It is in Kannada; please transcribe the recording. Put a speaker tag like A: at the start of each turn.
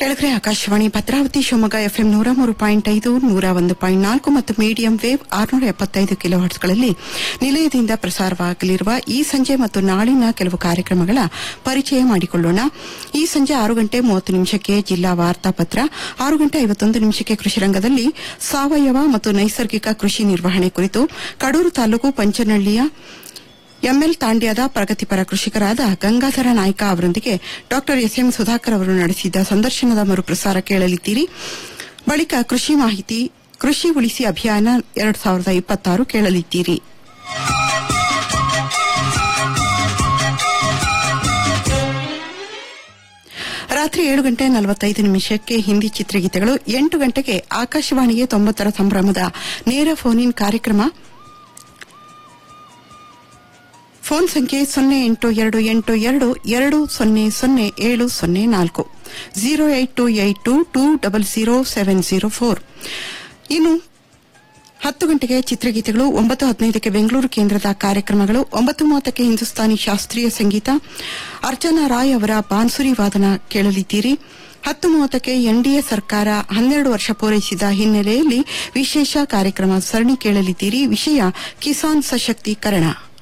A: ಕೆಳಗರೆ ಆಕಾಶವಾಣಿ ಭದ್ರಾವತಿ ಶಿವಮೊಗ್ಗ ಎಫ್ಎಂ ನೂರ ಮೂರು ಪಾಯಿಂಟ್ ಐದು ನೂರ ಒಂದು ಪಾಯಿಂಟ್ ನಾಲ್ಕು ಮತ್ತು ಮೀಡಿಯಂ ವೇವ್ ಆರುನೂರ ಎಪ್ಪತ್ತೈದು ಕಿಲೋ ಹರ್ಟ್ಸ್ಗಳಲ್ಲಿ ನಿಲಯದಿಂದ ಪ್ರಸಾರವಾಗಲಿರುವ ಈ ಸಂಜೆ ಮತ್ತು ನಾಳಿನ ಕೆಲವು ಕಾರ್ಯಕ್ರಮಗಳ ಪರಿಚಯ ಮಾಡಿಕೊಳ್ಳೋಣ ಈ ಸಂಜೆ ಆರು ಗಂಟೆ ಮೂವತ್ತು ನಿಮಿಷಕ್ಕೆ ಜಿಲ್ಲಾ ವಾರ್ತಾಪತ್ರ ಆರು ಗಂಟೆ ಐವತ್ತೊಂದು ನಿಮಿಷಕ್ಕೆ ಕೃಷಿ ರಂಗದಲ್ಲಿ ಸಾವಯವ ಮತ್ತು ನೈಸರ್ಗಿಕ ಕೃಷಿ ನಿರ್ವಹಣೆ ಕುರಿತು ಕಡೂರು ತಾಲೂಕು ಪಂಚನಹಳ್ಳಿಯ ಎಂಎಲ್ ತಾಂಡ್ಯದ ಪ್ರಗತಿಪರ ಕೃಷಿಕರಾದ ಗಂಗಾಧರ ನಾಯ್ಕ ಅವರೊಂದಿಗೆ ಡಾ ಎಸ್ಎಂ ಸುಧಾಕರ್ ಅವರು ನಡೆಸಿದ ಸಂದರ್ಶನದ ಮರುಪ್ರಸಾರ ಕೇಳಲಿದ್ದೀರಿ ಬಳಿಕ ಕೃಷಿ ಮಾಹಿತಿ ಕೃಷಿ ಉಳಿಸಿ ಅಭಿಯಾನ ಎರಡ್ ಸಾವಿರದ ಇಪ್ಪತ್ತಾರು ಕೇಳಲಿದ್ದೀರಿ ರಾತ್ರಿ ಏಳು ಗಂಟೆ ನಲವತ್ತೈದು ನಿಮಿಷಕ್ಕೆ ಹಿಂದಿ ಚಿತ್ರಗೀತೆಗಳು ಎಂಟು ಗಂಟೆಗೆ ಆಕಾಶವಾಣಿಗೆ ತೊಂಬತ್ತರ ಸಂಭ್ರಮದ ನೇರ ಫೋನ್ ಇನ್ ಕಾರ್ಯಕ್ರಮ ಫೋನ್ ಸಂಖ್ಯೆ ಸೊನ್ನೆ ಎಂಟು ಎರಡು ಎಂಟು ಎರಡು ಎರಡು ಸೊನ್ನೆ ಸೊನ್ನೆ ಏಳು ಸೊನ್ನೆ ನಾಲ್ಕು zero eight two eight two two double zero seven zero four ಇನ್ನು ಹತ್ತು ಗಂಟೆಗೆ ಚಿತ್ರಗೀತೆಗಳು ಒಂಬತ್ತು ಹದಿನೈದಕ್ಕೆ ಬೆಂಗಳೂರು ಕೇಂದ್ರದ ಕಾರ್ಯಕ್ರಮಗಳು ಒಂಬತ್ತು ಮೂವತ್ತಕ್ಕೆ ಹಿಂದೂಸ್ತಾನಿ ಶಾಸ್ತ್ರೀಯ ಸಂಗೀತ ಅರ್ಚನಾ ರಾಯ್ ಅವರ ಬಾನ್ಸುರಿ ವಾದನ ಕೇಳಲಿದ್ದೀರಿ ಹತ್ತು ಮೂವತ್ತಕ್ಕೆ ಎನ್ಡಿಎ ಸರ್ಕಾರ ಹನ್ನೆರಡು ವರ್ಷ ಪೂರೈಸಿದ ಹಿನ್ನೆಲೆಯಲ್ಲಿ ವಿಶೇಷ ಕಾರ್ಯಕ್ರಮ ಸರಣಿ ಕೇಳಲಿದ್ದೀರಿ ವಿಷಯ ಕಿಸಾನ್ ಸಶಕ್ತೀಕರಣ